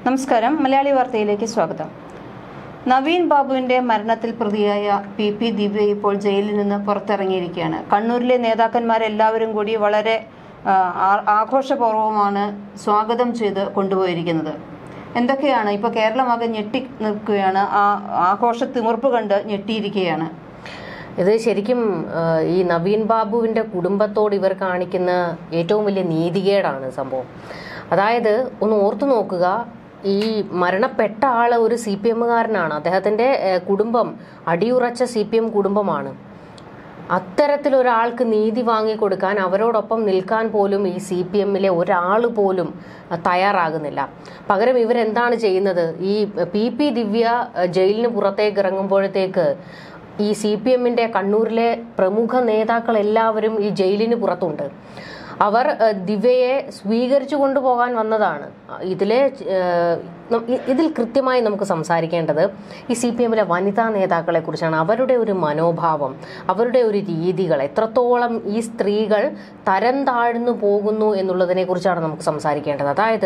നമസ്കാരം മലയാളി വാർത്തയിലേക്ക് സ്വാഗതം നവീൻ ബാബുവിന്റെ മരണത്തിൽ പ്രതിയായ പി പി ദിവ്യ ഇപ്പോൾ ജയിലിൽ നിന്ന് പുറത്തിറങ്ങിയിരിക്കുകയാണ് കണ്ണൂരിലെ നേതാക്കന്മാരെല്ലാവരും കൂടി വളരെ ആ, ആ- ആഘോഷപൂർവ്വമാണ് സ്വാഗതം ചെയ്ത് കൊണ്ടുപോയിരിക്കുന്നത് എന്തൊക്കെയാണ് ഇപ്പോൾ കേരളമാകെ ഞെട്ടി നിൽക്കുകയാണ് ആ ആഘോഷ തിമിർപ്പ് കണ്ട് ഞെട്ടിയിരിക്കുകയാണ് ഇത് ശരിക്കും ആ, ഈ നവീൻ ബാബുവിന്റെ കുടുംബത്തോട് ഇവർ കാണിക്കുന്ന ഏറ്റവും വലിയ നീതികേടാണ് സംഭവം അതായത് ഒന്ന് ഓർത്തു നോക്കുക ഈ മരണപ്പെട്ട ആള് ഒരു സി പി എമ്മുകാരനാണ് അദ്ദേഹത്തിന്റെ ഏ, കുടുംബം അടിയുറച്ച സി പി എം കുടുംബമാണ് അത്തരത്തിലൊരാൾക്ക് നീതി വാങ്ങിക്കൊടുക്കാൻ അവരോടൊപ്പം നിൽക്കാൻ പോലും ഈ സി പി എമ്മിലെ ഒരാൾ പോലും അഹ്, തയ്യാറാകുന്നില്ല പകരം ഇവരെന്താണ് ചെയ്യുന്നത് ഈ പി പി ദിവ്യ അഹ്, ജയിലിന് പുറത്തേക്ക് ഇറങ്ങുമ്പോഴത്തേക്ക് ഈ സി പി എമ്മിന്റെ കണ്ണൂരിലെ പ്രമുഖ നേതാക്കൾ എല്ലാവരും ഈ ജയിലിന് പുറത്തുണ്ട് അവർ അഹ്, ദിവ്യയെ സ്വീകരിച്ചു കൊണ്ടുപോകാൻ വന്നതാണ് ഇതിലെ ഏഹ്, നം- ഇ- ഇതിൽ കൃത്യമായി നമുക്ക് സംസാരിക്കേണ്ടത് ഈ സി പി എമ്മിലെ വനിതാ നേതാക്കളെ കുറിച്ചാണ് അവരുടെ ഒരു മനോഭാവം അവരുടെ ഒരു രീതികൾ എത്രത്തോളം ഈ സ്ത്രീകൾ തരം താഴ്ന്നു പോകുന്നു എന്നുള്ളതിനെ കുറിച്ചാണ് നമുക്ക് സംസാരിക്കേണ്ടത് അതായത്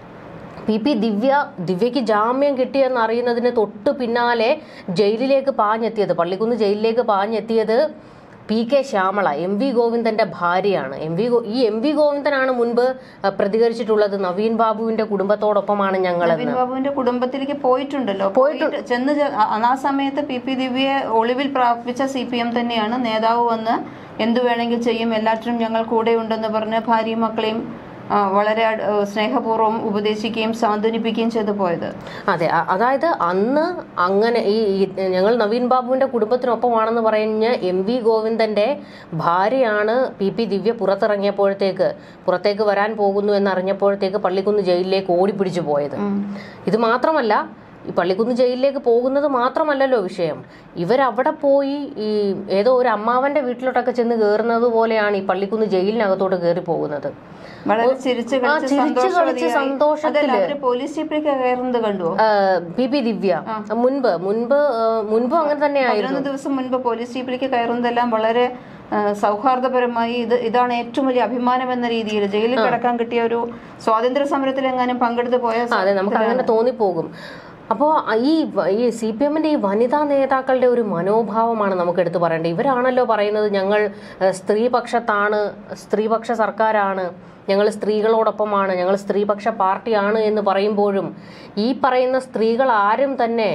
പി പി ദിവ്യ ദിവ്യയ്ക്ക് ജാമ്യം കിട്ടിയെന്ന് അറിയുന്നതിന് തൊട്ട് പിന്നാലെ ജയിലിലേക്ക് പാഞ്ഞെത്തിയത് പള്ളിക്കുന്ന് ജയിലിലേക്ക് പാഞ്ഞെത്തിയത് P K Shyamala M V ഗോവിന്ദന്റെ ഭാര്യയാണ് എം വി ഗോ- ഈ എം വി ഗോവിന്ദനാണ് മുൻപ് അഹ്, പ്രതികരിച്ചിട്ടുള്ളത് നവീൻ ബാബുവിന്റെ കുടുംബത്തോടൊപ്പമാണ് ഞങ്ങളെന്ന് നവീൻ ബാബുവിന്റെ കുടുംബത്തിലേക്ക് പോയിട്ടുണ്ടല്ലോ പോയിട്ട് ചെന്ന് ചെ- ആ- ആ സമയത്ത് പി പി ദിവ്യയെ ഒളിവിൽ പ്രാപിച്ച സി പി എം തന്നെയാണ് നേതാവ് വന്ന് എന്തു വേണമെങ്കിൽ ചെയ്യും എല്ലാറ്റിനും ഞങ്ങൾ കൂടെയുണ്ടെന്ന് പറഞ്ഞ് ഭാര്യയും മക്കളെയും ആ, വളരെ അട്- ഏ, സ്നേഹപൂർവ്വം ഉപദേശിക്കുകയും സാന്ത്വനിപ്പിക്കുകയും ചെയ്തു പോയത് അതെ അ- അതായത് അന്ന് അങ്ങനെ ഈ ഈ ഞങ്ങൾ നവീൻ ബാബുവിന്റെ കുടുംബത്തിനൊപ്പമാണെന്ന് പറഞ്ഞ എം വി ഗോവിന്ദന്റെ ഭാര്യയാണ് പി പി ദിവ്യ പുറത്തിറങ്ങിയപ്പോഴത്തേക്ക് പുറത്തേക്ക് വരാൻ പോകുന്നു എന്നറിഞ്ഞപ്പോഴത്തേക്ക് പള്ളിക്കുന്ന് ജയിലിലേക്ക് ഓടിപ്പിടിച്ചു പോയത് ഇത് മാത്രമല്ല ഈ പള്ളിക്കുന്ന് ജയിലിലേക്ക് പോകുന്നത് മാത്രമല്ലല്ലോ വിഷയം ഇവരവിടെ പോയി ഈ ഏതോ ഒരു അമ്മാവന്റെ വീട്ടിലോട്ടൊക്കെ ചെന്ന് കയറുന്നത് പോലെയാണ് ഈ പള്ളിക്കുന്ന് ജയിലിനകത്തോട്ട് കയറി പോകുന്നത് വളരെ ചിരിച്ചു ആ, കളിച്ച് ചിരിച്ച് കളിച്ച് സന്തോഷവതിയായി. സന്തോഷത്തില് അതല്ല, അവര് പോലീസ് ജീപ്പിലേക്ക് കയറുന്നത് കണ്ടുവോ ആ, പി പി ദിവ്യ മുൻപ് മുൻപ് ആ, മുൻപും അങ്ങനെ തന്നെയായിരുന്നു പതിനൊന്ന് ദിവസം മുൻപ് പോലീസ് ജീപ്പിലേക്ക് കയറുന്നതെല്ലാം വളരെ ആ, സൗഹാർദ്ദപരമായി ഇത് ഇതാണ് ഏറ്റവും വലിയ അഭിമാനം എന്ന രീതിയിൽ ജയിലിൽ കിടക്കാൻ കിട്ടിയ ഒരു സ്വാതന്ത്ര്യ സമരത്തിൽ എങ്ങാനും പങ്കെടുത്ത് പോയ ആ, അതെ നമുക്ക് അങ്ങനെ തോന്നിപ്പോകും അപ്പോൾ ഈ വ- ഈ സി പി എമ്മിന്റെ ഈ വനിതാ നേതാക്കളുടെ ഒരു മനോഭാവമാണ് നമുക്ക് എടുത്തു പറയേണ്ടത് ഇവരാണല്ലോ പറയുന്നത് ഞങ്ങൾ ഏഹ്, സ്ത്രീപക്ഷത്താണ് സ്ത്രീപക്ഷ സർക്കാരാണ് ഞങ്ങൾ സ്ത്രീകളോടൊപ്പമാണ് ഞങ്ങൾ സ്ത്രീപക്ഷ പാർട്ടിയാണ് എന്ന് പറയുമ്പോഴും ഈ പറയുന്ന സ്ത്രീകൾ ആരും തന്നെ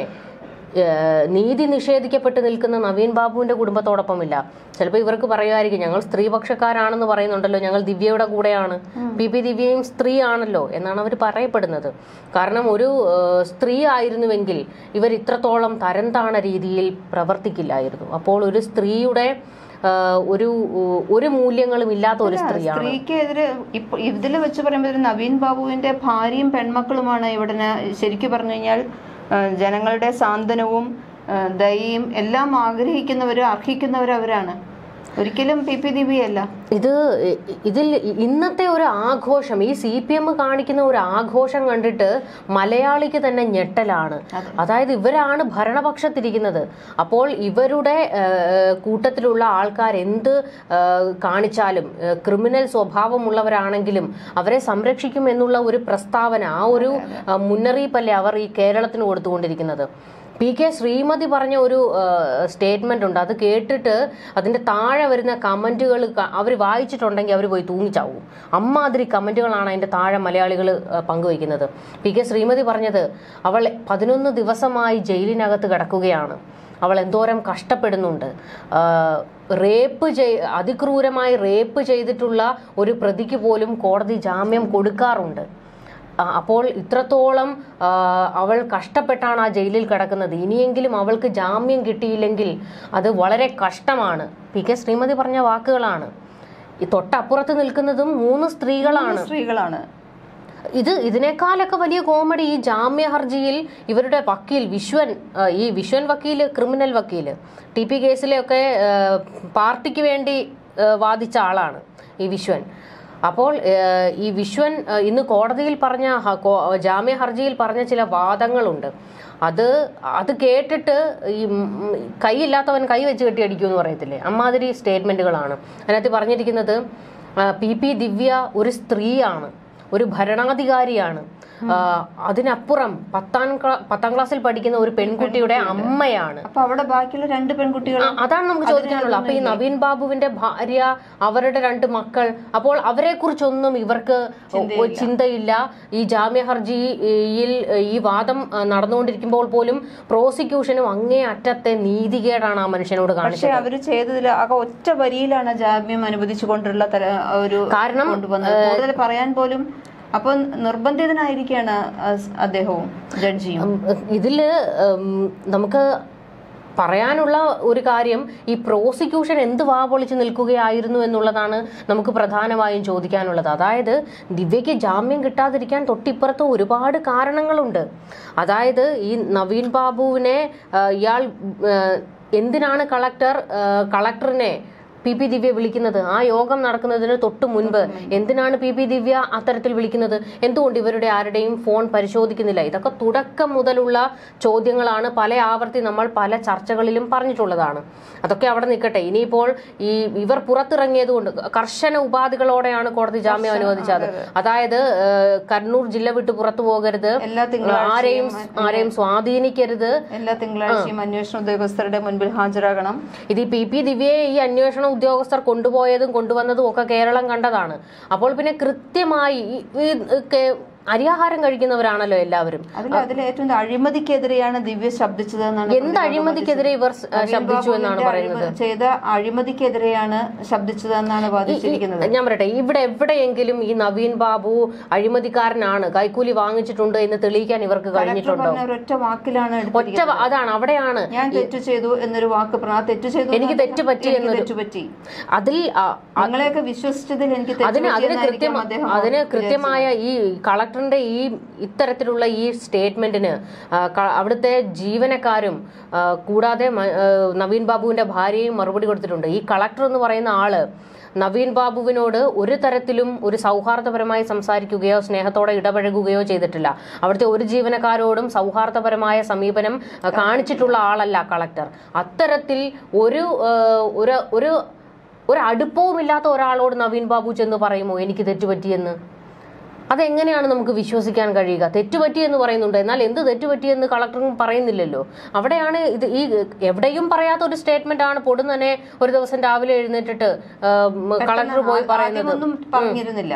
ഏഹ്, നീതി നിഷേധിക്കപ്പെട്ട് നിൽക്കുന്ന നവീൻ ബാബുവിന്റെ കുടുംബത്തോടൊപ്പമില്ല ചിലപ്പോൾ ഇവർക്ക് പറയുമായിരിക്കും ഞങ്ങൾ സ്ത്രീപക്ഷക്കാരാണെന്ന് പറയുന്നുണ്ടല്ലോ ഞങ്ങൾ ദിവ്യയുടെ കൂടെയാണ് പി പി ദിവ്യയും സ്ത്രീ ആണല്ലോ എന്നാണ് അവർ പറയപ്പെടുന്നത് കാരണം ഒരു ഏഹ്, സ്ത്രീ ആയിരുന്നുവെങ്കിൽ ഇവർ ഇത്രത്തോളം തരം താണ രീതിയിൽ പ്രവർത്തിക്കില്ലായിരുന്നു അപ്പോൾ ഒരു സ്ത്രീയുടെ ഏഹ്, ഒരു ഒരു മൂല്യങ്ങളും ഇല്ലാത്ത ഒരു സ്ത്രീയാണ് സ്ത്രീക്കെതിരെ ഇപ്പൊ ഇതിൽ വെച്ച് പറയുമ്പോൾ നവീൻ ബാബുവിന്റെ ഭാര്യയും പെൺമക്കളുമാണ് ഇവിടെ ശരിക്കും പറഞ്ഞു കഴിഞ്ഞാൽ ആ, ജനങ്ങളുടെ സാന്ത്വനവും ആ, ദയയും എല്ലാം ആഗ്രഹിക്കുന്നവരും അർഹിക്കുന്നവരും അവരാണ് ഒരിക്കലും പി പി ദിവ്യയല്ല ഇത് ഇ- ഇതിൽ ഇന്നത്തെ ഒരു ആഘോഷം ഈ സി പി എം കാണിക്കുന്ന ഒരു ആഘോഷം കണ്ടിട്ട് മലയാളിക്ക് തന്നെ ഞെട്ടലാണ് അതായത് ഇവരാണ് ഭരണപക്ഷത്തിരിക്കുന്നത് അപ്പോൾ ഇവരുടെ ഏഹ്, കൂട്ടത്തിലുള്ള ആൾക്കാർ എന്ത് ഏഹ്, കാണിച്ചാലും ഏഹ്, ക്രിമിനൽ സ്വഭാവമുള്ളവരാണെങ്കിലും അവരെ സംരക്ഷിക്കും എന്നുള്ള ഒരു പ്രസ്താവന ആ ഒരു ഏഹ്, മുന്നറിയിപ്പല്ലേ അവർ ഈ കേരളത്തിന് കൊടുത്തുകൊണ്ടിരിക്കുന്നത് പി കെ ശ്രീമതി പറഞ്ഞ ഒരു സ്റ്റേറ്റ്മെന്റ് ഉണ്ട് അത് കേട്ടിട്ട് അതിന്റെ താഴെ വരുന്ന കമന്റുകൾ അവർ വായിച്ചിട്ടുണ്ടെങ്കിൽ അവർ പോയി തൂങ്ങിച്ചാവും അമ്മാതിരി കമന്റുകളാണ് അതിന്റെ താഴെ മലയാളികൾ പങ്കുവയ്ക്കുന്നത് പി കെ ശ്രീമതി പറഞ്ഞത് അവൾ പതിനൊന്ന് ദിവസമായി ജയിലിനകത്ത് കിടക്കുകയാണ് അവൾ എന്തോരം കഷ്ടപ്പെടുന്നുണ്ട് ആഹ് റേപ്പ് ചെയ് അതിക്രൂരമായി റേപ്പ് ചെയ്തിട്ടുള്ള ഒരു പ്രതിക്ക് പോലും കോടതി ജാമ്യം കൊടുക്കാറുണ്ട് ആ, അപ്പോൾ ഇത്രത്തോളം ആ, അവൾ കഷ്ടപ്പെട്ടാണ് ആ ജയിലിൽ കിടക്കുന്നത് ഇനിയെങ്കിലും അവൾക്ക് ജാമ്യം കിട്ടിയില്ലെങ്കിൽ അത് വളരെ കഷ്ടമാണ് പി കെ ശ്രീമതി പറഞ്ഞ വാക്കുകളാണ് ഈ തൊട്ടപ്പുറത്ത് നിൽക്കുന്നതും മൂന്ന് സ്ത്രീകളാണ് സ്ത്രീകളാണ് ഇത് ഇതിനേക്കാളൊക്കെ വലിയ കോമഡി ഈ ജാമ്യ ഹർജിയിൽ ഇവരുടെ വക്കീൽ വിശ്വൻ ആ, ഈ വിശ്വൻ വക്കീൽ ക്രിമിനൽ വക്കീൽ ടി പി കേസിലെയൊക്കെ ആ, പാർട്ടിക്ക് വേണ്ടി ആ, വാദിച്ച ആളാണ് ഈ വിശ്വൻ അപ്പോൾ ആ, ഈ വിശ്വൻ ആ, ഇന്ന് കോടതിയിൽ പറഞ്ഞ ഹ- കോ- ജാമ്യ ഹർജിയിൽ പറഞ്ഞ ചില വാദങ്ങളുണ്ട് അത് അത് കേട്ടിട്ട് ഈ ഉം, ഉം, കൈയില്ലാത്തവൻ കൈ വെച്ച് കെട്ടി അടിക്കുമെന്ന് പറയത്തില്ലേ അമ്മാതിരി സ്റ്റേറ്റ്മെന്റുകളാണ് അതിനകത്ത് പറഞ്ഞിരിക്കുന്നത് ആ, പി പി ദിവ്യ ഒരു സ്ത്രീയാണ് ഒരു ഭരണാധികാരിയാണ് ആ, അതിനപ്പുറം പത്താം ക്ലാ- പത്താം ക്ലാസ്സിൽ പഠിക്കുന്ന ഒരു പെൺകുട്ടിയുടെ അമ്മയാണ് അപ്പൊ അവിടെ ബാക്കിയുള്ള രണ്ട് പെൺകുട്ടികൾ ആ, അതാണ് നമുക്ക് ചോദിക്കാനുള്ളത് അപ്പൊ ഈ നവീൻ ബാബുവിന്റെ ഭാര്യ അവരുടെ രണ്ട് മക്കൾ അപ്പോൾ അവരെ കുറിച്ചൊന്നും ഇവർക്ക് ഒരു ചിന്തയില്ല ഈ ജാമ്യ ഹർജിയിൽ ഈ വാദം ആ, നടന്നുകൊണ്ടിരിക്കുമ്പോൾ പോലും പ്രോസിക്യൂഷനും അങ്ങേ അറ്റത്തെ നീതികേടാണ് ആ മനുഷ്യനോട് കാണിച്ചത് പക്ഷെ അവര് ചെയ്തതിൽ ആകെ ഒറ്റ വരിയിലാണ് ജാമ്യം അനുവദിച്ചുകൊണ്ടുള്ള തര- ഒരു കാരണം, കൊണ്ടുവന്നത് കൂടുതൽ പറയാൻ പോലും അപ്പൊ നിർബന്ധിതനായിരിക്കാണ് അസ്- അദ്ദേഹവും ജഡ്ജിയും ഉം, ഇതില് ഉം, നമുക്ക് പറയാനുള്ള ഒരു കാര്യം ഈ പ്രോസിക്യൂഷൻ എന്ത് വാ പൊളിച്ച് നിൽക്കുകയായിരുന്നു എന്നുള്ളതാണ് നമുക്ക് പ്രധാനമായും ചോദിക്കാനുള്ളത് അതായത് ദിവ്യയ്ക്ക് ജാമ്യം കിട്ടാതിരിക്കാൻ തൊട്ടിപ്പുറത്ത് ഒരുപാട് കാരണങ്ങളുണ്ട് അതായത് ഈ നവീൻ ബാബുവിനെ ആ, ഇയാൾ ആ, എന്തിനാണ് കളക്ടർ ആ, കളക്ടറിനെ പി പി ദിവ്യ വിളിക്കുന്നത് ആ യോഗം നടക്കുന്നതിന് തൊട്ട് മുൻപ് എന്തിനാണ് പി പി ദിവ്യ അത്തരത്തിൽ വിളിക്കുന്നത് എന്തുകൊണ്ട് ഇവരുടെ ആരുടെയും ഫോൺ പരിശോധിക്കുന്നില്ല ഇതൊക്കെ തുടക്കം മുതലുള്ള ചോദ്യങ്ങളാണ് പല ആവർത്തി നമ്മൾ പല ചർച്ചകളിലും പറഞ്ഞിട്ടുള്ളതാണ് അതൊക്കെ അവിടെ നിൽക്കട്ടെ ഇനിയിപ്പോൾ ഈ ഇവർ പുറത്തിറങ്ങിയത് കൊണ്ട് കർശന ഉപാധികളോടെയാണ് കോടതി ജാമ്യം അനുവദിച്ചത് അതായത് ഏഹ്, കണ്ണൂർ ജില്ല വിട്ട് പുറത്തു പോകരുത് എല്ലാ തിങ്കളാഴ്ചയും ആരെയും ആരെയും സ്വാധീനിക്കരുത് എല്ലാ തിങ്കളാഴ്ചയും അന്വേഷണ ഉദ്യോഗസ്ഥരുടെ മുൻപിൽ ഹാജരാകണം ഇത് ഈ പി പി ദിവ്യയെ ഈ അന്വേഷണ ഉദ്യോഗസ്ഥർ കൊണ്ടുപോയതും കൊണ്ടുവന്നതും ഒക്കെ കേരളം കണ്ടതാണ് അപ്പോൾ പിന്നെ കൃത്യമായി ഈ- ഈ കേ- അരിയാഹാരം കഴിക്കുന്നവരാണല്ലോ എല്ലാവരും അതിൽ അതിൽ ഏറ്റവും അഴിമതിക്കെതിരെയാണ് ദിവ്യ ശബ്ദിച്ചത് എന്നാണ് എന്ത് അഴിമതിക്കെതിരെ ഇവർ സ്- ശബ്ദിച്ചു എന്നാണ് ബാബുവിന്റെ പറയുന്നത് അഴിമ- ചെയ്ത അഴിമതിക്കെതിരെയാണ് ശബ്ദിച്ചതെന്നാണ് വാദിച്ചിരിക്കുന്നത് ഞാൻ പറയട്ടെ ഇവിടെ എവിടെയെങ്കിലും ഈ നവീൻ ബാബു അഴിമതിക്കാരനാണ് കൈക്കൂലി വാങ്ങിച്ചിട്ടുണ്ട് എന്ന് തെളിയിക്കാൻ ഇവർക്ക് കഴിഞ്ഞിട്ടുണ്ടോ പറഞ്ഞ ഒരൊറ്റ വാക്കിലാണ് ഒറ്റ എടുത്തിരിക്കുന്നത്. വ- അതാണ് അവിടെയാണ് ഞാൻ തെറ്റ് ചെയ്തു എന്നൊരു വാക്ക് പറഞ്ഞ ആ തെറ്റ് ചെയ്തു എനിക്ക് എന്ന് തെറ്റ് പറ്റി എനിക്ക് എന്നൊരു- തെറ്റ് പറ്റി അതിൽ ആ, നിങ്ങളെയൊക്കെ വിശ്വസിച്ചതിൽ എനിക്ക് തെറ്റ് അതിന് അതിന് പറ്റിയെന്നായിരിക്കാം കൃത്യം അദ്ദേഹം അതിന് കൃത്യമായ ഈ കളക്ടറിന്റെ ഈ ഇത്തരത്തിലുള്ള ഈ സ്റ്റേറ്റ്മെന്റിന് ആ, ക- അവിടുത്തെ ജീവനക്കാരും ആ, കൂടാതെ മ- ആ, നവീൻ ബാബുവിന്റെ ഭാര്യയും മറുപടി കൊടുത്തിട്ടുണ്ട് ഈ കളക്ടർ എന്ന് പറയുന്ന ആള് നവീൻ ബാബുവിനോട് ഒരു തരത്തിലും ഒരു സൗഹാർദ്ദപരമായി സംസാരിക്കുകയോ സ്നേഹത്തോടെ ഇടപഴകുകയോ ചെയ്തിട്ടില്ല അവിടുത്തെ ഒരു ജീവനക്കാരോടും സൗഹാർദ്ദപരമായ സമീപനം ആ, കാണിച്ചിട്ടുള്ള ആളല്ല കളക്ടർ അത്തരത്തിൽ ഒരു ആ, ഒരു ഒരു ഒരു അടുപ്പവുമില്ലാത്ത ഒരാളോട് നവീൻ ബാബു ചെന്ന് പറയുമോ എനിക്ക് തെറ്റുപറ്റിയെന്ന് അതെങ്ങനെയാണ് നമുക്ക് വിശ്വസിക്കാൻ കഴിയുക തെറ്റുപറ്റി എന്ന് പറയുന്നുണ്ട് എന്നാൽ എന്ത് തെറ്റുപറ്റിയെന്ന് കളക്ടറും പറയുന്നില്ലല്ലോ അവിടെയാണ് ഇത് ഈ എവിടെയും പറയാത്ത ഒരു സ്റ്റേറ്റ്മെന്റ് ആണ് പൊടുന്നനെ ഒരു ദിവസം രാവിലെ എഴുന്നേറ്റിട്ട് കളക്ടർ പോയി പറയുന്നത് ആദ്യമൊന്നും പറഞ്ഞിരുന്നില്ല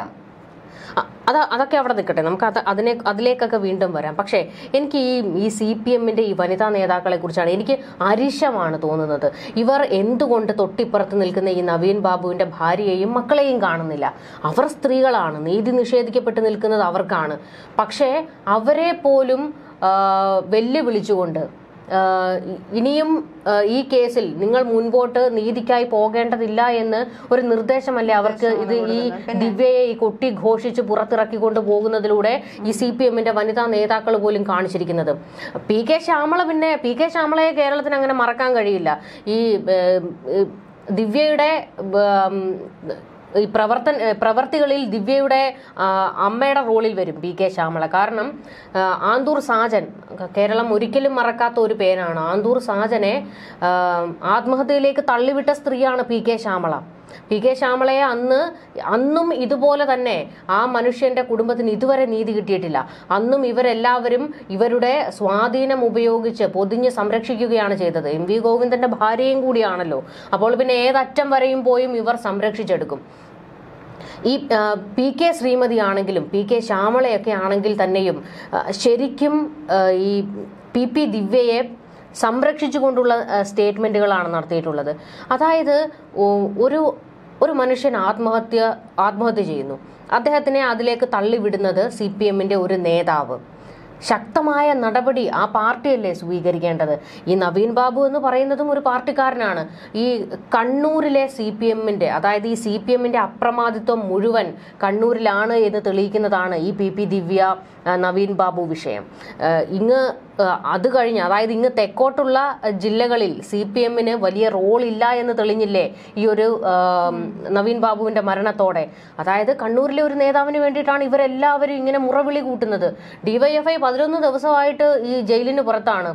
അ- അത് അതൊക്കെ അവിടെ നിൽക്കട്ടെ നമുക്ക് അത് അതിനെ അതിലേക്കൊക്കെ വീണ്ടും വരാം പക്ഷേ എനിക്ക് ഈ ഈ സി പി എമ്മിന്റെ ഈ വനിതാ നേതാക്കളെ കുറിച്ചാണ് എനിക്ക് അരിശമാണ് തോന്നുന്നത് ഇവർ എന്തുകൊണ്ട് തൊട്ടിപ്പുറത്ത് നിൽക്കുന്ന ഈ നവീൻ ബാബുവിന്റെ ഭാര്യയെയും മക്കളെയും കാണുന്നില്ല അവർ സ്ത്രീകളാണ് നീതി നിഷേധിക്കപ്പെട്ട് നിൽക്കുന്നത് അവർക്കാണ് പക്ഷേ അവരെ പോലും ആ, വെല്ലുവിളിച്ചുകൊണ്ട് ആ, ഇ- ഇനിയും ആ, ഈ കേസിൽ നിങ്ങൾ മുൻപോട്ട് നീതിക്കായി പോകേണ്ടതില്ല എന്ന് ഒരു നിർദ്ദേശമല്ലേ അവർക്ക് ഇത് ഈ ദിവ്യയെ ഈ കൊട്ടി ഘോഷിച്ച് പുറത്തിറക്കിക്കൊണ്ട് പോകുന്നതിലൂടെ ഈ സി പി എമ്മിന്റെ വനിതാ നേതാക്കൾ പോലും കാണിച്ചിരിക്കുന്നത് പി കെ ശ്യാമള പിന്നെ പി കെ ശ്യാമളയെ കേരളത്തിന് അങ്ങനെ മറക്കാൻ കഴിയില്ല ഈ ഏം, ഏ, ദിവ്യയുടെ ഉം, ഈ പ്രവർത്തന ഏ, പ്രവർത്തികളിൽ ദിവ്യയുടെ ആ, അമ്മയുടെ റോളിൽ വരും പി കെ ശ്യാമള കാരണം ആ, ആന്തൂർ സാജൻ കേരളം ഒരിക്കലും മറക്കാത്ത ഒരു പേരാണ് ആന്തൂർ സാജനെ ആ, ആത്മഹത്യയിലേക്ക് തള്ളിവിട്ട സ്ത്രീയാണ് P K Shyamala P K ശ്യാമളയെ അന്ന് അന്നും ഇതുപോലെ തന്നെ ആ മനുഷ്യന്റെ കുടുംബത്തിന് ഇതുവരെ നീതി കിട്ടിയിട്ടില്ല അന്നും ഇവരെല്ലാവരും ഇവരുടെ സ്വാധീനം ഉപയോഗിച്ച് പൊതിഞ്ഞ് സംരക്ഷിക്കുകയാണ് ചെയ്തത് എം വി ഗോവിന്ദന്റെ ഭാര്യയും കൂടിയാണല്ലോ അപ്പോൾ പിന്നെ ഏതറ്റം വരെയും പോയും ഇവർ സംരക്ഷിച്ചെടുക്കും ഈ ആ, പി കെ ശ്രീമതി ആണെങ്കിലും പി കെ ശ്യാമളയൊക്കെ ആണെങ്കിൽ തന്നെയും ആ, ശരിക്കും ആ, ഈ പി പി ദിവ്യയെ സംരക്ഷിച്ചുകൊണ്ടുള്ള ആ, സ്റ്റേറ്റ്മെന്റുകളാണ് നടത്തിയിട്ടുള്ളത് അതായത് ഓ- ഒരു ഒരു മനുഷ്യൻ ആത്മഹത്യ ആത്മഹത്യ ചെയ്യുന്നു അദ്ദേഹത്തിനെ അതിലേക്ക് തള്ളിവിടുന്നത് സി പി എമ്മിന്റെ ഒരു നേതാവ് ശക്തമായ നടപടി ആ പാർട്ടിയല്ലേ സ്വീകരിക്കേണ്ടത് ഈ നവീൻ ബാബു എന്ന് പറയുന്നതും ഒരു പാർട്ടിക്കാരനാണ് ഈ കണ്ണൂരിലെ സി പി എമ്മിന്റെ അതായത് ഈ സി പി എമ്മിന്റെ അപ്രമാദിത്വം മുഴുവൻ കണ്ണൂരിലാണ് എന്ന് തെളിയിക്കുന്നതാണ് ഈ പി പി ദിവ്യ ആ, നവീൻ ബാബു വിഷയം ആ, ഇങ്ങ് ആ, അത് കഴിഞ്ഞ് അതായത് ഇങ്ങ് തെക്കോട്ടുള്ള ആ, ജില്ലകളിൽ സി പി എമ്മിന് വലിയ റോൾ ഇല്ല എന്ന് തെളിഞ്ഞില്ലേ ഈ ഒരു ആ, നവീൻ ബാബുവിന്റെ മരണത്തോടെ അതായത് കണ്ണൂരിലെ ഒരു നേതാവിന് വേണ്ടിയിട്ടാണ് ഇവരെല്ലാവരും ഇങ്ങനെ മുറവിളി കൂട്ടുന്നത് ഡിവൈഎഫ്ഐ പതിനൊന്ന് ദിവസമായിട്ട് ഈ ജയിലിന് പുറത്താണ്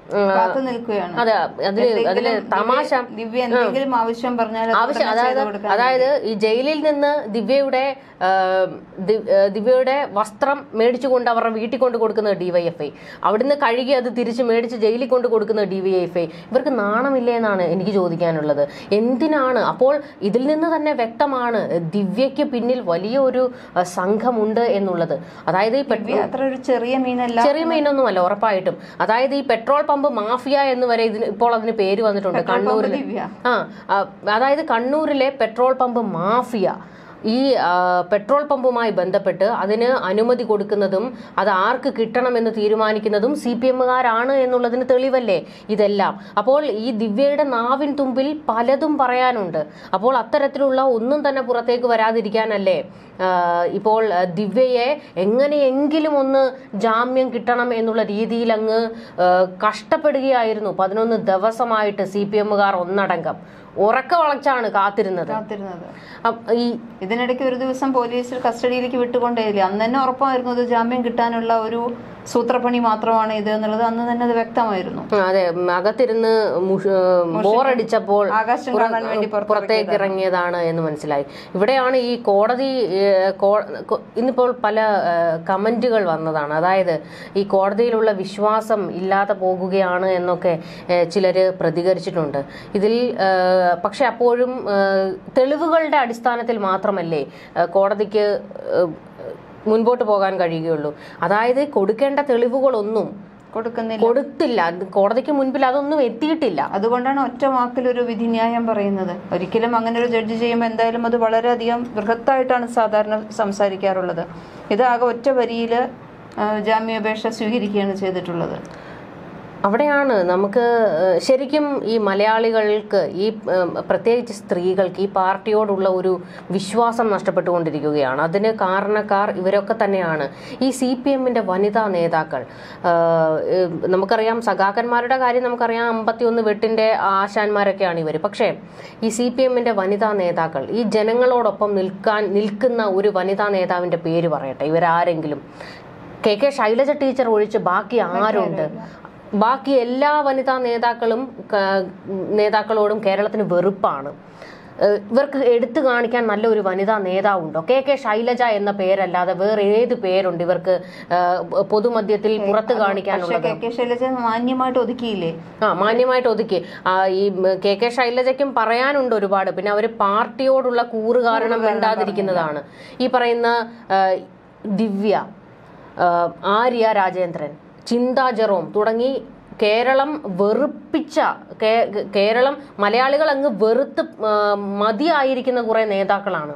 കാത്തു നിൽക്കുകയാണ് അതെ അതില് അതില് എന്തെങ്കിലും തമാശ ദിവ്യ- ദിവ്യ എന്തെങ്കിലും ആവശ്യം പറഞ്ഞാൽ അത് ആവശ്യം ഉടനെ അതായത് ചെയ്തു കൊടുക്കാൻ അതായത് ഈ ജയിലിൽ നിന്ന് ദിവ്യയുടെ ആ, ദി- ആ, ദിവ്യയുടെ വസ്ത്രം മേടിച്ചുകൊണ്ട് അവരുടെ വീട്ടിൽ കൊണ്ട് കൊടുക്കുന്നത് ഡിവൈഎഫ്ഐ അവിടുന്ന് കഴുകി അത് തിരിച്ച് മേടിച്ച് ജയിലിൽ കൊണ്ട് കൊടുക്കുന്നത് ഡിവൈഎഫ്ഐ ഇവർക്ക് നാണമില്ലേ എന്നാണ് എനിക്ക് ചോദിക്കാനുള്ളത് എന്തിനാണ് അപ്പോൾ ഇതിൽ നിന്ന് തന്നെ വ്യക്തമാണ് ദിവ്യയ്ക്ക് പിന്നിൽ വലിയ ഒരു ആ, സംഘമുണ്ട് എന്നുള്ളത് അതായത് ഈ പെട്രോൾ ദിവ്യ അത്ര ഒരു ചെറിയ മീനല്ല ചെറിയ മീനൊന്നുമല്ല ഉറപ്പായിട്ടും അതായത് ഈ പെട്രോൾ പമ്പ് മാഫിയ എന്ന് വരെ ഇതിന് ഇപ്പോൾ അതിന് പേര് വന്നിട്ടുണ്ട് കണ്ണൂരിൽ ദിവ്യ ആ ആ, അതായത് കണ്ണൂരിലെ പെട്രോൾ പമ്പ് മാഫിയ ഈ ആ, പെട്രോൾ പമ്പുമായി ബന്ധപ്പെട്ട് അതിന് അനുമതി കൊടുക്കുന്നതും അത് ആർക്ക് കിട്ടണമെന്ന് തീരുമാനിക്കുന്നതും സി പി എമ്മുകാരാണ് എന്നുള്ളതിന് തെളിവല്ലേ ഇതെല്ലാം അപ്പോൾ ഈ ദിവ്യയുടെ നാവിൻ തുമ്പിൽ പലതും പറയാനുണ്ട് അപ്പോൾ അത്തരത്തിലുള്ള ഒന്നും തന്നെ പുറത്തേക്ക് വരാതിരിക്കാനല്ലേ ആ, ഇപ്പോൾ ആ, ദിവ്യയെ എങ്ങനെയെങ്കിലും ഒന്ന് ജാമ്യം കിട്ടണം എന്നുള്ള രീതിയിൽ അങ്ങ് ആ, കഷ്ടപ്പെടുകയായിരുന്നു പതിനൊന്ന് ദിവസമായിട്ട് സി പി എമ്മുകാർ ഒന്നടങ്കം ഉറക്ക വളച്ചാണ് കാത്തിരുന്നത് കാത്തിരുന്നത് അപ്പ- ഈ ഇതിനിടയ്ക്ക് ഒരു ദിവസം പോലീസിൽ കസ്റ്റഡിയിലേക്ക് വിട്ടുകൊണ്ടേയില്ല അന്ന് തന്നെ ഉറപ്പായിരുന്നു ഇത് ജാമ്യം കിട്ടാനുള്ള ഒരു സൂത്രപ്പണി മാത്രമാണ് ഇത് എന്നുള്ളത് അന്ന് തന്നെ അത് വ്യക്തമായിരുന്നു അതെ അകത്തിരുന്ന് മുഷ്- ബോറടിച്ചപ്പോൾ ആകാശം കാണാൻ വേണ്ടി പുറത്തിറങ്ങിയതാണ്. പുറത്തേക്ക് ഇറങ്ങിയതാണ് എന്ന് മനസ്സിലായി ഇവിടെയാണ് ഈ കോടതി ഏഹ്, കോ- കൊ- ഇന്നിപ്പോൾ പല ഏഹ്, കമന്റുകൾ വന്നതാണ് അതായത് ഈ കോടതിയിലുള്ള വിശ്വാസം ഇല്ലാതെ പോകുകയാണ് എന്നൊക്കെ ഏഹ്, ചിലര് പ്രതികരിച്ചിട്ടുണ്ട് ഇതിൽ ഏഹ്, പക്ഷെ അപ്പോഴും ഏഹ്, തെളിവുകളുടെ അടിസ്ഥാനത്തിൽ മാത്രമല്ലേ ഏഹ്, കോടതിക്ക് ഏഹ്, മുൻപോട്ട് പോകാൻ കഴിയുകയുള്ളൂ അതായത് കൊടുക്കേണ്ട തെളിവുകളൊന്നും കൊടുക്കുന്നില്ല കൊടുത്തില്ല അത് കോടതിക്ക് മുൻപിൽ അതൊന്നും എത്തിയിട്ടില്ല അതുകൊണ്ടാണ് ഒറ്റ വാക്കിൽ ഒരു വിധിന്യായം പറയുന്നത് ഒരിക്കലും അങ്ങനെ ഒരു ജഡ്ജ് ചെയ്യുമ്പോൾ എന്തായാലും അത് വളരെയധികം ബൃഹത്തായിട്ടാണ് സാധാരണ സംസാരിക്കാറുള്ളത് ഇത് ആകെ ഒറ്റ വരിയിൽ ജാമ്യാപേക്ഷ സ്വീകരിക്കുകയാണ് ചെയ്തിട്ടുള്ളത് അവിടെയാണ് നമുക്ക് ഏഹ്, ശരിക്കും ഈ മലയാളികൾക്ക് ഈ ഏഹ്, പ്രത്യേകിച്ച് സ്ത്രീകൾക്ക് ഈ പാർട്ടിയോടുള്ള ഒരു വിശ്വാസം നഷ്ടപ്പെട്ടുകൊണ്ടിരിക്കുകയാണ് അതിന് കാരണക്കാർ ഇവരൊക്കെ തന്നെയാണ് ഈ സി പി എമ്മിന്റെ വനിതാ നേതാക്കൾ ഏഹ്, ഏഹ്, നമുക്കറിയാം സഖാക്കന്മാരുടെ കാര്യം നമുക്കറിയാം അമ്പത്തിയൊന്ന് വെട്ടിന്റെ ആശാന്മാരൊക്കെയാണ് ഇവർ പക്ഷേ ഈ സി പി എമ്മിന്റെ വനിതാ നേതാക്കൾ ഈ ജനങ്ങളോടൊപ്പം നിൽക്കാൻ നിൽക്കുന്ന ഒരു വനിതാ നേതാവിന്റെ പേര് പറയട്ടെ ഇവരാരെങ്കിലും കെ കെ ശൈലജ ടീച്ചർ ഒഴിച്ച് ബാക്കി ആരുണ്ട് ബാക്കി എല്ലാ വനിതാ നേതാക്കളും ക- നേതാക്കളോടും കേരളത്തിന് വെറുപ്പാണ് ഏഹ് ഇവർക്ക് എടുത്തു കാണിക്കാൻ നല്ലൊരു വനിതാ നേതാവുണ്ടോ കെ കെ ശൈലജ എന്ന പേരല്ലാതെ വേറെ ഏത് പേരുണ്ട് ഇവർക്ക് ഏഹ് പൊതുമധ്യത്തിൽ പുറത്ത് പക്ഷെ കാണിക്കാനുള്ളത് കെ കെ ശൈലജ മാന്യമായിട്ട് ഒതുക്കിയില്ലേ ആ മാന്യമായിട്ട് ഒതുക്കി ആ, ഈ ഉം, കെ കെ ശൈലജയ്ക്കും പറയാനുണ്ട് ഒരുപാട് പിന്നെ അവര് പാർട്ടിയോടുള്ള കൂറ് കാരണം മിണ്ടാതിരിക്കുന്നതാണ് ഈ പറയുന്ന ആ, ദിവ്യ ആ, ആര്യ രാജേന്ദ്രൻ ചിന്താ ജെറോം തുടങ്ങി കേരളം വെറുപ്പിച്ച കേ- കേരളം മലയാളികൾ അങ്ങ് വെറുത്ത് ആ, മതിയായിരിക്കുന്ന കുറെ നേതാക്കളാണ്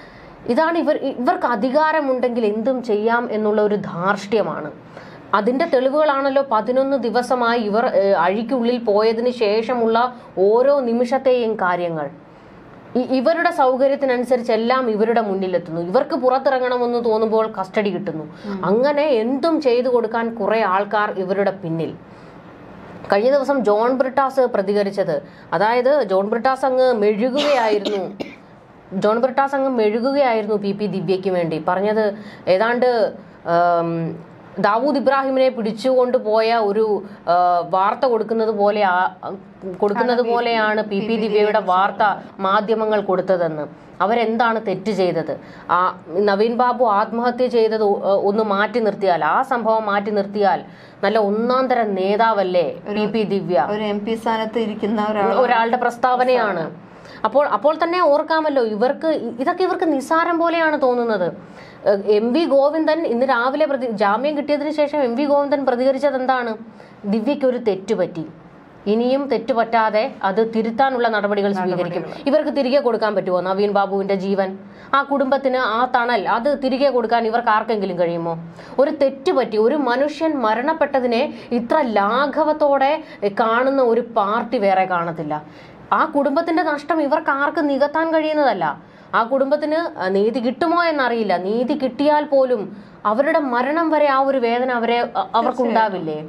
ഇതാണ് ഇവർ ഇവർക്ക് അധികാരമുണ്ടെങ്കിൽ എന്തും ചെയ്യാം എന്നുള്ള ഒരു ധാർഷ്ട്യമാണ് അതിന്റെ തെളിവുകളാണല്ലോ പതിനൊന്ന് ദിവസമായി ഇവർ ഏഹ്, അഴിക്കുള്ളിൽ പോയതിന് ശേഷമുള്ള ഓരോ നിമിഷത്തെയും കാര്യങ്ങൾ ഇ- ഇവരുടെ സൗകര്യത്തിനനുസരിച്ച് എല്ലാം ഇവരുടെ മുന്നിലെത്തുന്നു ഇവർക്ക് പുറത്തിറങ്ങണമെന്ന് തോന്നുമ്പോൾ കസ്റ്റഡി കിട്ടുന്നു അങ്ങനെ എന്തും ചെയ്തു കൊടുക്കാൻ കുറെ ആൾക്കാർ ഇവരുടെ പിന്നിൽ കഴിഞ്ഞ ദിവസം ജോൺ ബ്രിട്ടാസ് പ്രതികരിച്ചത് അതായത് ജോൺ ബ്രിട്ടാസ് അങ്ങ് മെഴുകുകയായിരുന്നു ജോൺ ബ്രിട്ടാസ് അങ്ങ് മെഴുകുകയായിരുന്നു പി പി ദിവ്യയ്ക്ക് വേണ്ടി പറഞ്ഞത് ഏതാണ്ട് ആം, ദാവൂദ് ഇബ്രാഹിമിനെ പിടിച്ചുകൊണ്ട് പോയ ഒരു ആ, വാർത്ത കൊടുക്കുന്നത് പോലെ ആ- കൊടുക്കുന്നത് പോലെയാണ് പി പി ദിവ്യയുടെ വാർത്ത മാധ്യമങ്ങൾ കൊടുത്തതെന്ന് അവരെന്താണ് തെറ്റ് ചെയ്തത് ആ നവീൻ ബാബു ആത്മഹത്യ ചെയ്തത് ഒ- ഒന്ന് മാറ്റി നിർത്തിയാൽ ആ സംഭവം മാറ്റി നിർത്തിയാൽ നല്ല ഒന്നാം തരം നേതാവല്ലേ പി പി ദിവ്യ ഒരു എം പി സ്ഥാനത്ത് ഇരിക്കുന്ന ഒരാൾ ഒരാളുടെ പ്രസ്താവനയാണ് അപ്പോൾ അപ്പോൾ തന്നെ ഓർക്കാമല്ലോ ഇവർക്ക് ഇ- ഇതൊക്കെ ഇവർക്ക് നിസ്സാരം പോലെയാണ് തോന്നുന്നത് ഏഹ് എം വി ഗോവിന്ദൻ ഇന്ന് രാവിലെ പ്രതി ജാമ്യം കിട്ടിയതിന് ശേഷം എം വി ഗോവിന്ദൻ പ്രതികരിച്ചത് എന്താണ് ദിവ്യയ്ക്ക് ഒരു തെറ്റുപറ്റി ഇനിയും തെറ്റുപറ്റാതെ അത് തിരുത്താനുള്ള നടപടികൾ സ്വീകരിക്കും ഇവർക്ക് തിരികെ കൊടുക്കാൻ പറ്റുമോ നവീൻ ബാബുവിന്റെ ജീവൻ ആ കുടുംബത്തിന് ആ തണൽ അത് തിരികെ കൊടുക്കാൻ ഇവർക്ക് ആർക്കെങ്കിലും കഴിയുമോ ഒരു തെറ്റ് പറ്റി ഒരു മനുഷ്യൻ മരണപ്പെട്ടതിനെ ഇത്ര ലാഘവത്തോടെ കാണുന്ന ഒരു പാർട്ടി വേറെ കാണത്തില്ല ആ കുടുംബത്തിന്റെ നഷ്ടം ഇവർക്ക് ആർക്കും നികത്താൻ കഴിയുന്നതല്ല ആ കുടുംബത്തിന് നീതി കിട്ടുമോ എന്നറിയില്ല നീതി കിട്ടിയാൽ പോലും അവരുടെ മരണം വരെ ആ ഒരു വേദന അവരെ അ- അവർക്കുണ്ടാവില്ലേ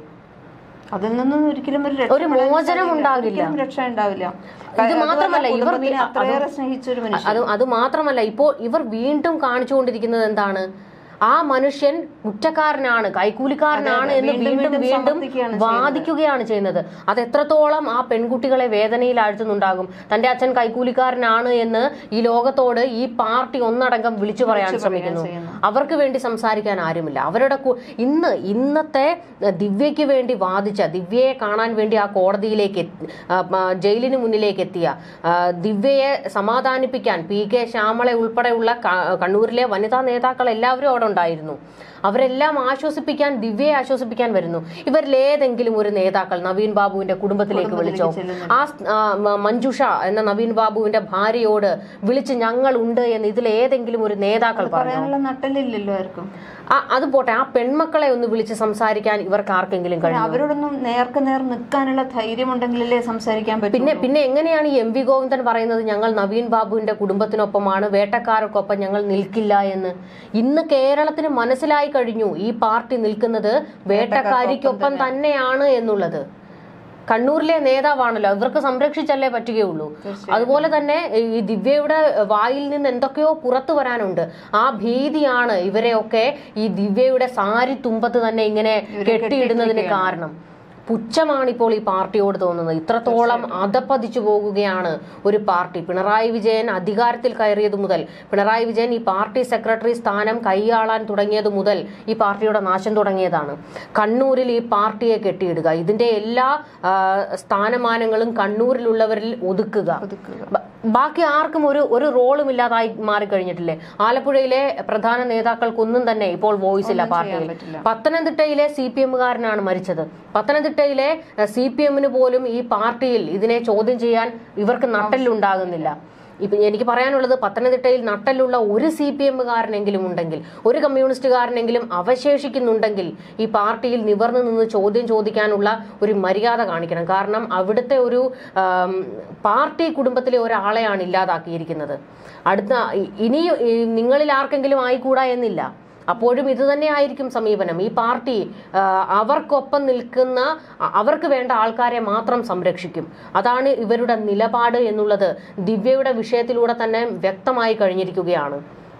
അതിൽ നിന്നും ഒരിക്കലും ഒരു ഒരു രക്ഷപ്പെടാൻ മോചനം സാധ്യത- ഉണ്ടാകില്ല. ഒരിക്കലും രക്ഷ ഉണ്ടാവില്ല ഇത് അതുമല്ല, മാത്രമല്ല ഇവർ കുടുംബത്തിനെ വി- അത്രയേറെ സ്നേഹിച്ച ഒരു മനുഷ്യൻ അത് അത് മാത്രമല്ല ഇപ്പോൾ ഇവർ വീണ്ടും കാണിച്ചുകൊണ്ടിരിക്കുന്നത് എന്താണ് ആ മനുഷ്യൻ കുറ്റക്കാരനാണ് കൈക്കൂലിക്കാരനാണ് എന്ന് വീണ്ടും വീണ്ടും വീണ്ടും വീണ്ടും സമർത്ഥിക്കുകയാണ് വാദിക്കുകയാണ് ചെയ്യുന്നത് അത് എത്രത്തോളം ആ പെൺകുട്ടികളെ വേദനയിൽ ആഴ്ത്തുന്നുണ്ടാകും തന്റെ അച്ഛൻ കൈക്കൂലിക്കാരനാണ് എന്ന് ഈ ലോകത്തോട് ഈ പാർട്ടി ഒന്നടങ്കം വിളിച്ചു പറയാൻ ശ്രമിക്കുന്നു ചെയ്യുന്നു. അവർക്ക് വേണ്ടി സംസാരിക്കാൻ ആരുമില്ല അവരുടെ കു- ഇന്ന് ഇന്നത്തെ ഏഹ്, ദിവ്യയ്ക്ക് വേണ്ടി വാദിച്ച ദിവ്യയെ കാണാൻ വേണ്ടി ആ കോടതിയിലേക്ക് എത്തി- ആ, ആ, ജയിലിന് മുന്നിലേക്ക് എത്തിയ ആ, ദിവ്യയെ സമാധാനിപ്പിക്കാൻ പി കെ ശ്യാമളെ ഉൾപ്പെടെയുള്ള ക- കണ്ണൂരിലെ വനിതാ നേതാക്കൾ എല്ലാവരും അവിടെ ഉണ്ടായിരുന്നു അവരെല്ലാം ആശ്വസിപ്പിക്കാൻ ദിവ്യയെ ആശ്വസിപ്പിക്കാൻ വരുന്നു ഇവരിൽ ഏതെങ്കിലും ഒരു നേതാക്കൾ നവീൻ ബാബുവിന്റെ കുടുംബത്തിലേക്ക് വിളിച്ചോ ആ സ്- ആ, മ- മഞ്ജുഷ എന്ന നവീൻ ബാബുവിന്റെ ഭാര്യയോട് വിളിച്ച് ഞങ്ങൾ ഉണ്ട് എന്ന് ഇതിൽ ഏതെങ്കിലും ഒരു നേതാക്കൾ പറഞ്ഞു പറയാനുള്ള നട്ടലില്ലല്ലോ ആർക്കും ആ അത് പോട്ടെ ആ പെൺമക്കളെ ഒന്ന് വിളിച്ച് സംസാരിക്കാൻ ഇവർക്ക് ആർക്കെങ്കിലും കഴിയും അവരോടൊന്നും നേർക്ക് നേർ നിൽക്കാനുള്ള ധൈര്യം ഉണ്ടെങ്കിലല്ലേ സംസാരിക്കാൻ പറ്റും പിന്നെ പിന്നെ എങ്ങനെയാണ് ഈ എം വി ഗോവിന്ദൻ പറയുന്നത് ഞങ്ങൾ നവീൻ ബാബുവിന്റെ കുടുംബത്തിനൊപ്പമാണ് വേട്ടക്കാർക്കൊപ്പം ഞങ്ങൾ നിൽക്കില്ല എന്ന് ഇന്ന് കേരളത്തിന് മനസ്സിലായി കഴിഞ്ഞു ഈ പാർട്ടി നിൽക്കുന്നത് വേട്ടക്കാരിക്കൊപ്പം തന്നെയാണ് എന്നുള്ളത് കണ്ണൂരിലെ നേതാവാണല്ലോ ഇവർക്ക് സംരക്ഷിച്ചല്ലേ പറ്റുകയുള്ളൂ അതുപോലെ തന്നെ ഈ ദിവ്യയുടെ വായിൽ നിന്ന് എന്തൊക്കെയോ പുറത്തു വരാനുണ്ട് ആ ഭീതിയാണ് ഇവരെയൊക്കെ ഈ ദിവ്യയുടെ സാരി തുമ്പത്ത് തന്നെ ഇങ്ങനെ കെട്ടിയിടുന്നതിന് കാരണം പുച്ഛമാണ് ഇപ്പോൾ ഈ പാർട്ടിയോട് തോന്നുന്നത് ഇത്രത്തോളം അധപ്പതിച്ചു പോകുകയാണ് ഒരു പാർട്ടി പിണറായി വിജയൻ അധികാരത്തിൽ കയറിയത് മുതൽ പിണറായി വിജയൻ ഈ പാർട്ടി സെക്രട്ടറി സ്ഥാനം കൈയാളാൻ തുടങ്ങിയത് മുതൽ ഈ പാർട്ടിയുടെ നാശം തുടങ്ങിയതാണ് കണ്ണൂരിൽ ഈ പാർട്ടിയെ കെട്ടിയിടുക ഇതിന്റെ എല്ലാ ആ, സ്ഥാനമാനങ്ങളും കണ്ണൂരിലുള്ളവരിൽ ഒതുക്കുക ഒതുക്കുക ബ- ബാക്കി ആർക്കും ഒരു ഒരു റോളും ഇല്ലാതായി മാറിക്കഴിഞ്ഞിട്ടില്ലേ ആലപ്പുഴയിലെ പ്രധാന നേതാക്കൾക്കൊന്നും തന്നെ ഇപ്പോൾ വോയിസ് ഇല്ല പാർട്ടിയിൽ പറ്റില്ല. പത്തനംതിട്ടയിലെ സി പി എമ്മുകാരനാണ് മരിച്ചത് പത്തനംതിട്ടയിലെ സി പി എമ്മിന് പോലും ഈ പാർട്ടിയിൽ ഇതിനെ ചോദ്യം ചെയ്യാൻ ഇവർക്ക് നട്ടലുണ്ടാകുന്നില്ല ഇപ്പൊ എനിക്ക് പറയാനുള്ളത് പത്തനംതിട്ടയിൽ നട്ടലുള്ള ഒരു സി പി എമ്മുകാരനെങ്കിലും ഉണ്ടെങ്കിൽ ഒരു കമ്മ്യൂണിസ്റ്റുകാരനെങ്കിലും അവശേഷിക്കുന്നുണ്ടെങ്കിൽ ഈ പാർട്ടിയിൽ നിവർന്നു നിന്ന് ചോദ്യം ചോദിക്കാനുള്ള ഒരു മര്യാദ കാണിക്കണം കാരണം അവിടുത്തെ ഒരു ആം, പാർട്ടി കുടുംബത്തിലെ ഒരാളെയാണ് ഇല്ലാതാക്കിയിരിക്കുന്നത് അടുത്ത ഇ- ഇനി ഈ നിങ്ങളിൽ ആർക്കെങ്കിലും ആയിക്കൂടാ എന്നില്ല അപ്പോഴും ഇത് തന്നെ ആയിരിക്കും സമീപനം ഈ പാർട്ടി ആ, അവർക്കൊപ്പം നിൽക്കുന്ന അ- അവർക്ക് വേണ്ട ആൾക്കാരെ മാത്രം സംരക്ഷിക്കും അതാണ് ഇവരുടെ നിലപാട് എന്നുള്ളത് ദിവ്യയുടെ വിഷയത്തിലൂടെ തന്നെ വ്യക്തമായി കഴിഞ്ഞിരിക്കുകയാണ്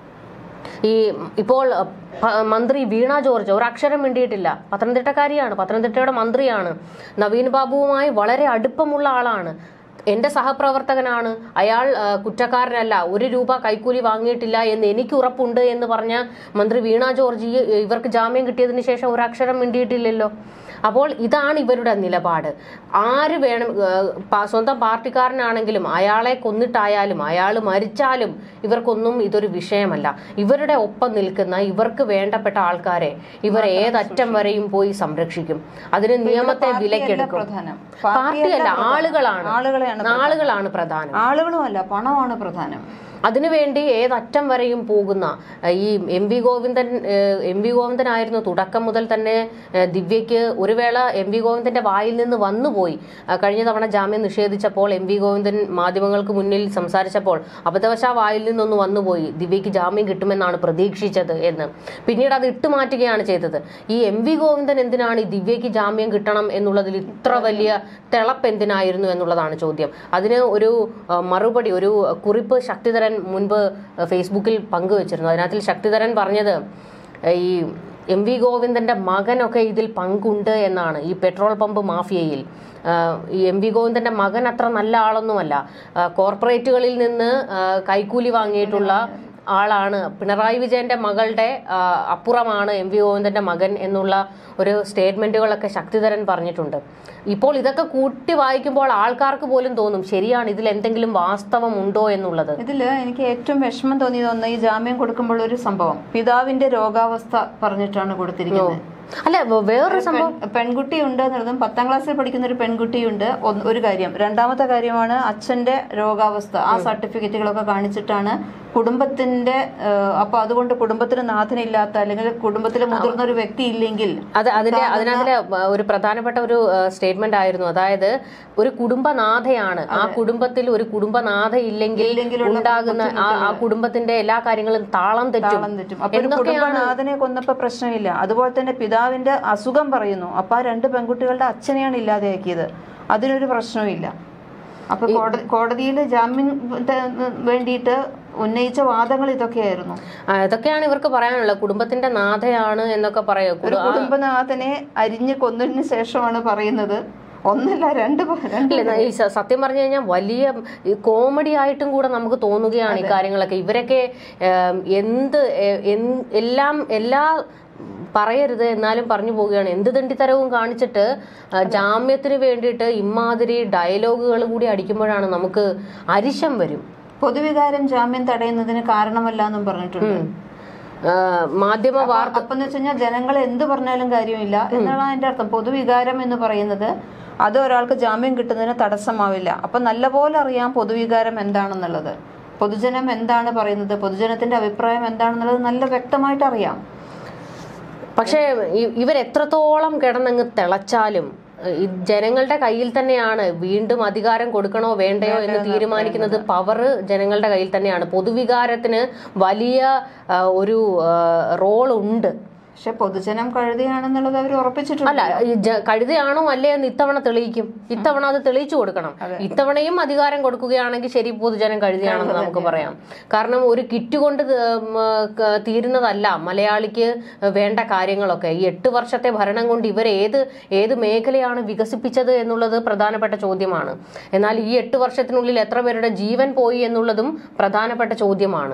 ഈ ഇപ്പോൾ അ, പ- മന്ത്രി വീണ ജോർജ് ഒരു അക്ഷരം മിണ്ടിയിട്ടില്ല പത്തനംതിട്ടക്കാരിയാണ് പത്തനംതിട്ടയുടെ മന്ത്രിയാണ് നവീൻ ബാബുവുമായി വളരെ അടുപ്പമുള്ള ആളാണ് എന്റെ സഹപ്രവർത്തകനാണ് അയാൾ ആ, കുറ്റക്കാരനല്ല ഒരു രൂപ കൈക്കൂലി വാങ്ങിയിട്ടില്ല എന്ന് എനിക്ക് ഉറപ്പുണ്ട് എന്ന് പറഞ്ഞ മന്ത്രി വീണ ജോർജ് ഈ ഇവർക്ക് ജാമ്യം കിട്ടിയതിന് ശേഷം ഒരു അക്ഷരം മിണ്ടിയിട്ടില്ലല്ലോ അപ്പോൾ ഇതാണ് ഇവരുടെ നിലപാട് ആര് വേണം ആ, പ- സ്വന്തം പാർട്ടിക്കാരനാണെങ്കിലും അയാളെ കൊന്നിട്ടായാലും അയാൾ മരിച്ചാലും ഇവർക്കൊന്നും ഇതൊരു വിഷയമല്ല ഇവരുടെ ഒപ്പം നിൽക്കുന്ന ഇവർക്ക് വേണ്ടപ്പെട്ട ആൾക്കാരെ ഇവർ ഏതറ്റം വരെയും പോയി സംരക്ഷിക്കും അതിന് നിയമത്തെ പാർട്ടിയല്ല വിലക്കെടുക്കും പ്രധാനം പാർട്ടിയല്ല ആളുകളാണ് ആളുകളെയാണ് ആളുകളാണ് പ്രധാനം ആളുകളുമല്ല പണമാണ് പ്രധാനം അതിനുവേണ്ടി ഏതറ്റം വരെയും പോകുന്ന ഏഹ്, ഈ എം വി ഗോവിന്ദൻ ഏഹ്, എം വി ഗോവിന്ദനായിരുന്നു തുടക്കം മുതൽ തന്നെ ഏഹ്, ദിവ്യയ്ക്ക് ഒരു വേള എം വി ഗോവിന്ദന്റെ വായിൽ നിന്ന് വന്നുപോയി ആ, കഴിഞ്ഞ തവണ ജാമ്യം നിഷേധിച്ചപ്പോൾ എം വി ഗോവിന്ദൻ മാധ്യമങ്ങൾക്ക് മുന്നിൽ സംസാരിച്ചപ്പോൾ അബദ്ധവശാ വായിൽ നിന്നൊന്ന് വന്നുപോയി ദിവ്യയ്ക്ക് ജാമ്യം കിട്ടുമെന്നാണ് പ്രതീക്ഷിച്ചത് എന്ന് പിന്നീട് അത് ഇട്ടുമാറ്റുകയാണ് ചെയ്തത് ഈ എം വി ഗോവിന്ദൻ എന്തിനാണ് ഈ ദിവ്യയ്ക്ക് ജാമ്യം കിട്ടണം എന്നുള്ളതിൽ ഇത്ര വലിയ തിളപ്പ് എന്തിനായിരുന്നു എന്നുള്ളതാണ് ചോദ്യം അതിന് ഒരു ആ, മറുപടി ഒരു കുറിപ്പ് ശക്തിധരൻ മുൻപ് ആ, ഫേസ്ബുക്കിൽ പങ്കുവച്ചിരുന്നു അതിനകത്തിൽ ശക്തിധരൻ പറഞ്ഞത് ആ, ഈ എം വി ഗോവിന്ദന്റെ മകനൊക്കെ ഇതിൽ പങ്കുണ്ട് എന്നാണ് ഈ പെട്രോൾ പമ്പ് മാഫിയയിൽ ആ, ഈ എം വി ഗോവിന്ദന്റെ മകൻ അത്ര നല്ല ആളൊന്നുമല്ല ആ, കോർപ്പറേറ്റുകളിൽ നിന്ന് ആ, കൈക്കൂലി വാങ്ങിയിട്ടുള്ള ആളാണ് പിണറായി വിജയന്റെ മകളുടെ ആ, അപ്പുറമാണ് എം വി ഗോവിന്ദന്റെ മകൻ എന്നുള്ള ഒരു സ്റ്റേറ്റ്മെന്റുകളൊക്കെ ശക്തിധരൻ പറഞ്ഞിട്ടുണ്ട് ഇപ്പോൾ ഇതൊക്കെ കൂട്ടി വായിക്കുമ്പോൾ ആൾക്കാർക്ക് പോലും തോന്നും ശരിയാണ് ഇതിൽ എന്തെങ്കിലും വാസ്തവം ഉണ്ടോ എന്നുള്ളത് ഇതില് എനിക്ക് ഏറ്റവും വിഷമം തോന്നിയത് ഒന്ന് ഈ ജാമ്യം കൊടുക്കുമ്പോൾ ഒരു സംഭവം പിതാവിന്റെ രോഗാവസ്ഥ പറഞ്ഞിട്ടാണ് കൊടുത്തിരിക്കുന്നത് അല്ല വേ- വേറൊരു സംഭവം പെൺ- പെൺകുട്ടിയുണ്ട് എന്നുള്ളതും പത്താം ക്ലാസ്സിൽ പഠിക്കുന്ന ഒരു പെൺകുട്ടിയുണ്ട് ഒന്ന് ഒരു കാര്യം രണ്ടാമത്തെ കാര്യമാണ് അച്ഛന്റെ രോഗാവസ്ഥ ആ സർട്ടിഫിക്കറ്റുകളൊക്കെ കാണിച്ചിട്ടാണ് കുടുംബത്തിന്റെ ഏഹ്, അപ്പൊ അതുകൊണ്ട് കുടുംബത്തിന് നാഥനില്ലാത്ത അല്ലെങ്കിൽ കുടുംബത്തിൽ മുതിർന്ന ഒരു വ്യക്തി ഇല്ലെങ്കിൽ അത് അതിന്റെ അതിനകത്തിലെ ഒരു പ്രധാനപ്പെട്ട ഒരു സ്റ്റേറ്റ്മെന്റ് ആയിരുന്നു അതായത് ഒരു കുടുംബനാഥയാണ് ആ കുടുംബത്തിൽ ഒരു കുടുംബനാഥ ഇല്ലെങ്കിൽ ഇല്ലെങ്കിലുള്ള ഉണ്ടാകുന്ന ആ ആ കുടുംബത്തിന്റെ എല്ലാ കാര്യങ്ങളും താളം തെറ്റും താളം തെറ്റും അപ്പൊ ഒരു കുടുംബനാഥനെ കൊന്നപ്പോ പ്രശ്നമില്ല അതുപോലെ തന്നെ പിതാവിന്റെ അസുഖം പറയുന്നു അപ്പൊ ആ രണ്ട് പെൺകുട്ടികളുടെ അച്ഛനെയാണ് ഇല്ലാതെയാക്കിയത് അതിനൊരു പ്രശ്നവുമില്ല അപ്പൊ കോടതി കോടതിയിൽ ജാമ്യം ത- വേണ്ടിയിട്ട് ഉന്നയിച്ച വാദങ്ങൾ ഇതൊക്കെയായിരുന്നു ആ, ഇതൊക്കെയാണ് ഇവർക്ക് പറയാനുള്ളത് കുടുംബത്തിന്റെ നാഥയാണ് എന്നൊക്കെ പറയും ഒരു കുടുംബനാഥനെ അരിഞ്ഞു കൊന്നതിന് ശേഷമാണ് പറയുന്നത് ഒന്നല്ല രണ്ട് പ- രണ്ട് ഇല്ല ഈ സ- സത്യം പറഞ്ഞു കഴിഞ്ഞാൽ വലിയ ഈ കോമഡി ആയിട്ടും കൂടെ നമുക്ക് തോന്നുകയാണ് ഈ കാര്യങ്ങളൊക്കെ ഇവരൊക്കെ ഏം, എന്ത് എ- എൻ- എല്ലാം എല്ലാ പറയരുത് എന്നാലും പറഞ്ഞു പോവുകയാണ് എന്ത് തെണ്ടിത്തരവും കാണിച്ചിട്ട് ആ, ജാമ്യത്തിന് വേണ്ടിയിട്ട് ഇമാതിരി ഡയലോഗുകൾ കൂടി അടിക്കുമ്പോഴാണ് നമുക്ക് അരിശം വരും പൊതുവികാരം ജാമ്യം തടയുന്നതിന് കാരണമല്ല എന്നും പറഞ്ഞിട്ടുണ്ട് ആ, മാധ്യമ വാർത്ത അപ്പൊ എന്ന് വെച്ച് കഴിഞ്ഞാൽ ജനങ്ങൾ എന്ത് പറഞ്ഞാലും കാര്യമില്ല എന്നാണ് അതിന്റെ അർത്ഥം പൊതുവികാരം എന്ന് പറയുന്നത് അത് ഒരാൾക്ക് ജാമ്യം കിട്ടുന്നതിന് തടസ്സമാവില്ല അപ്പൊ നല്ലപോലെ അറിയാം പൊതുവികാരം എന്താണെന്നുള്ളത് പൊതുജനം എന്താണ് പറയുന്നത് പൊതുജനത്തിന്റെ അഭിപ്രായം എന്താണെന്നുള്ളത് നല്ല വ്യക്തമായിട്ട് അറിയാം പക്ഷേ ഇ- ഇവരെത്രത്തോളം കിടന്നങ്ങ് തിളച്ചാലും ഈ ജനങ്ങളുടെ കയ്യിൽ തന്നെയാണ് വീണ്ടും അധികാരം കൊടുക്കണോ വേണ്ടയോ എന്ന് തീരുമാനിക്കുന്നത് പവർ ജനങ്ങളുടെ കയ്യിൽ തന്നെയാണ് പൊതുവികാരത്തിന് വലിയ ആ, ഒരു റോൾ ഉണ്ട് പക്ഷെ പൊതുജനം കഴുതിയാണെന്നുള്ളത് അവർ ഉറപ്പിച്ചിട്ടുണ്ട് അല്ല ഈ ജ- കഴുതയാണോ അല്ലേ എന്ന് ഇത്തവണ തെളിയിക്കും ഇത്തവണ അത് തെളിയിച്ചു കൊടുക്കണം ഇത്തവണയും അധികാരം കൊടുക്കുകയാണെങ്കിൽ ശരി പൊതുജനം കഴുതയാണെന്ന് നമുക്ക് പറയാം കാരണം ഒരു കിറ്റ് കൊണ്ട് ത- ഉം, ക- തീരുന്നതല്ല മലയാളിക്ക് വേണ്ട കാര്യങ്ങളൊക്കെ ഈ എട്ട് വർഷത്തെ ഭരണം കൊണ്ട് ഇവർ ഏത് ഏത് മേഖലയാണ് വികസിപ്പിച്ചത് എന്നുള്ളത് പ്രധാനപ്പെട്ട ചോദ്യമാണ് എന്നാൽ ഈ എട്ട് വർഷത്തിനുള്ളിൽ എത്ര പേരുടെ ജീവൻ പോയി എന്നുള്ളതും പ്രധാനപ്പെട്ട ചോദ്യമാണ്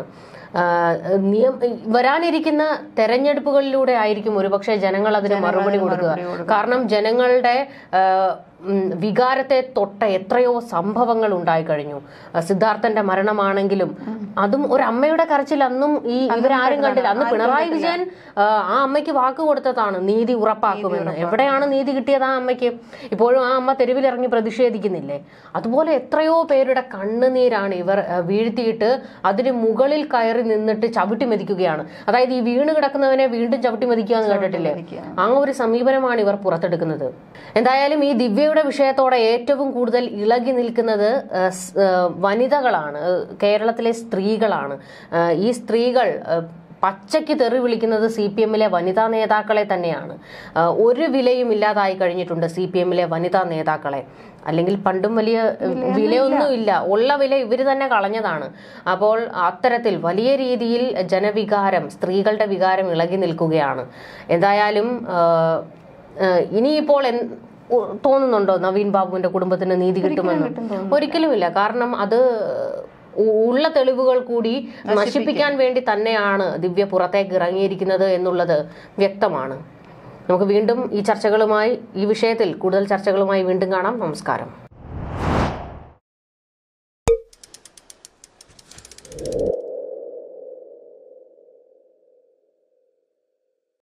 ആഹ് നിയം വരാനിരിക്കുന്ന തെരഞ്ഞെടുപ്പുകളിലൂടെ ആയിരിക്കും ഒരുപക്ഷെ ജനങ്ങൾ അതിന് മറുപടി കൊടുക്കുക കാരണം ജനങ്ങളുടെ ആഹ് ഉം, വികാരത്തെ തൊട്ട എത്രയോ സംഭവങ്ങൾ ഉണ്ടായി കഴിഞ്ഞു ആഹ് സിദ്ധാർത്ഥന്റെ മരണമാണെങ്കിലും അതും ഒരു അമ്മയുടെ കരച്ചിൽ അന്നും ഈ ഇവരാരും കണ്ടില്ല അന്ന് പിണറായി വിജയൻ ആഹ് ആ അമ്മയ്ക്ക് വാക്ക് കൊടുത്തതാണ് നീതി ഉറപ്പാക്കുമെന്ന് എവിടെയാണ് നീതി കിട്ടിയത് ആ അമ്മയ്ക്ക് ഇപ്പോഴും ആ അമ്മ തെരുവിലിറങ്ങി പ്രതിഷേധിക്കുന്നില്ലേ അതുപോലെ എത്രയോ പേരുടെ കണ്ണുനീരാണ് ഇവർ ആഹ് വീഴ്ത്തിയിട്ട് അതിന് മുകളിൽ കയറി നിന്നിട്ട് ചവിട്ടി മെതിക്കുകയാണ് അതായത് ഈ വീണ് കിടക്കുന്നവനെ വീണ്ടും ചവിട്ടി മെതിക്കുക എന്ന് കേട്ടിട്ടില്ലേ ആ ഒരു സമീപനമാണ് ഇവർ പുറത്തെടുക്കുന്നത് എന്തായാലും ഈ ദിവ്യയുടെ വിഷയത്തോടെ ഏറ്റവും കൂടുതൽ ഇളകി നിൽക്കുന്നത് ആഹ് സ്- ആഹ് വനിതകളാണ് ആഹ് കേരളത്തിലെ സ്ത്രീകളാണ് ആഹ് ഈ സ്ത്രീകൾ ആഹ് പച്ചയ്ക്ക് തെറി വിളിക്കുന്നത് സി പി എമ്മിലെ വനിതാ നേതാക്കളെ തന്നെയാണ് ആഹ് ഒരു വിലയും ഇല്ലാതായി കഴിഞ്ഞിട്ടുണ്ട് സി പി എമ്മിലെ വനിതാ നേതാക്കളെ അല്ലെങ്കിൽ പണ്ടും വലിയ വിലയൊന്നും ഇല്ല ഉള്ള വില ഇവർ തന്നെ കളഞ്ഞതാണ് അപ്പോൾ അത്തരത്തിൽ വലിയ രീതിയിൽ ജനവികാരം സ്ത്രീകളുടെ വികാരം ഇളകി നിൽക്കുകയാണ് എന്തായാലും ആഹ് ആഹ് ഇനിയിപ്പോൾ എൻ- ഉ- തോന്നുന്നുണ്ടോ നവീൻ ബാബുവിന്റെ കുടുംബത്തിന് നീതി കിട്ടുമെന്ന് ഒരിക്കലുമില്ല കാരണം അത് ഉ- ഉള്ള തെളിവുകൾ കൂടി നശിപ്പിക്കാൻ വേണ്ടി തന്നെയാണ് ദിവ്യ പുറത്തേക്ക് ഇറങ്ങിയിരിക്കുന്നത് എന്നുള്ളത് വ്യക്തമാണ് നമുക്ക് വീണ്ടും ഈ ചർച്ചകളുമായി ഈ വിഷയത്തിൽ കൂടുതൽ ചർച്ചകളുമായി വീണ്ടും കാണാം നമസ്കാരം